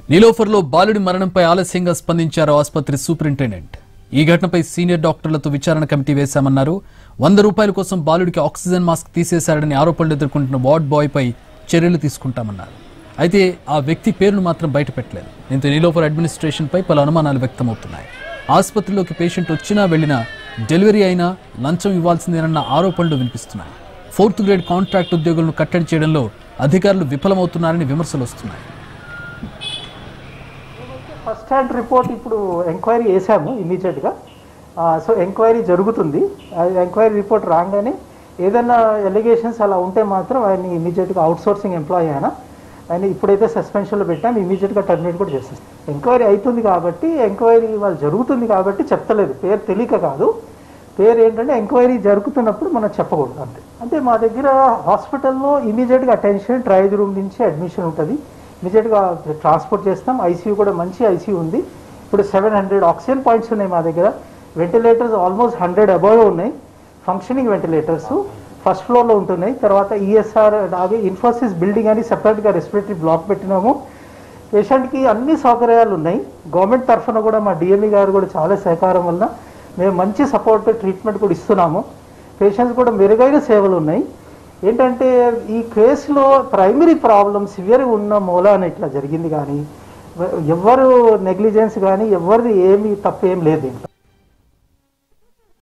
నీలోఫర్లో బాలుడి మరణంపై ఆలస్యంగా స్పందించారు ఆసుపత్రి సూపరింటెండెంట్ ఈ ఘటనపై సీనియర్ డాక్టర్లతో విచారణ కమిటీ వేశామన్నారు వంద రూపాయల కోసం బాలుడికి ఆక్సిజన్ మాస్క్ తీసేశాడని ఆరోపణలు ఎదుర్కొంటున్న వార్డ్ బాయ్ పై చర్యలు తీసుకుంటామన్నారు అయితే ఆ వ్యక్తి పేరును మాత్రం బయటపెట్టలేదు దీంతో నీలోఫర్ అడ్మినిస్ట్రేషన్ పై పలు అనుమానాలు వ్యక్తమవుతున్నాయి ఆసుపత్రిలోకి పేషెంట్ వచ్చినా వెళ్లినా డెలివరీ అయినా లంచం ఇవ్వాల్సిందేనన్న ఆరోపణలు వినిపిస్తున్నాయి ఫోర్త్ గ్రేడ్ కాంట్రాక్ట్ ఉద్యోగులను కట్టడి చేయడంలో అధికారులు విఫలమవుతున్నారని విమర్శలు వస్తున్నాయి ఫస్ట్ హ్యాండ్ రిపోర్ట్ ఇప్పుడు ఎంక్వైరీ వేసాము ఇమీడియట్గా సో ఎంక్వైరీ జరుగుతుంది ఎంక్వైరీ రిపోర్ట్ రాగానే ఏదైనా ఎలిగేషన్స్ అలా ఉంటే మాత్రం ఆయన ఇమీడియట్గా అవుట్ సోర్సింగ్ ఎంప్లాయీ అయినా ఆయన ఇప్పుడైతే సస్పెన్షన్లో పెట్టాం ఇమీడియట్గా టర్మినేట్ కూడా చేసేస్తాం ఎంక్వైరీ అవుతుంది కాబట్టి ఎంక్వైరీ వాళ్ళు జరుగుతుంది కాబట్టి చెప్తలేదు పేరు తెలియక కాదు పేరు ఏంటంటే ఎంక్వైరీ జరుగుతున్నప్పుడు మనం చెప్పకూడదు అంతే అంటే మా దగ్గర హాస్పిటల్లో ఇమీడియట్గా అటెన్షన్ ట్రైజ్ రూమ్ నుంచి అడ్మిషన్ ఉంటుంది ఇమీడియట్గా ట్రాన్స్పోర్ట్ చేస్తాం ఐసీయూ కూడా మంచి ఐసీయూ ఉంది ఇప్పుడు సెవెన్ హండ్రెడ్ ఆక్సిజన్ పాయింట్స్ ఉన్నాయి మా దగ్గర వెంటిలేటర్స్ ఆల్మోస్ట్ హండ్రెడ్ అబవ్ ఉన్నాయి ఫంక్షనింగ్ వెంటిలేటర్స్ ఫస్ట్ ఫ్లోర్లో ఉంటున్నాయి తర్వాత ఈఎస్ఆర్ అలాగే ఇన్ఫోసిస్ బిల్డింగ్ అని సెపరేట్గా రెస్పిరేటరీ బ్లాక్ పెట్టినాము పేషెంట్కి అన్ని సౌకర్యాలు ఉన్నాయి గవర్నమెంట్ తరఫున కూడా మా డిఎంఈ గారు కూడా చాలా సహకారం వల్ల మేము మంచి సపోర్ట్ ట్రీట్మెంట్ కూడా ఇస్తున్నాము పేషెంట్స్ కూడా మెరుగైన సేవలు ఉన్నాయి ఏంటంటే ఈ కేసులో ప్రైమరీ ప్రాబ్లం సివియర్గా ఉన్న మూలాన ఇట్లా జరిగింది కానీ ఎవరు నెగ్లిజెన్స్ కానీ ఎవరిది ఏమి తప్పు ఏం లేదు దీంట్లో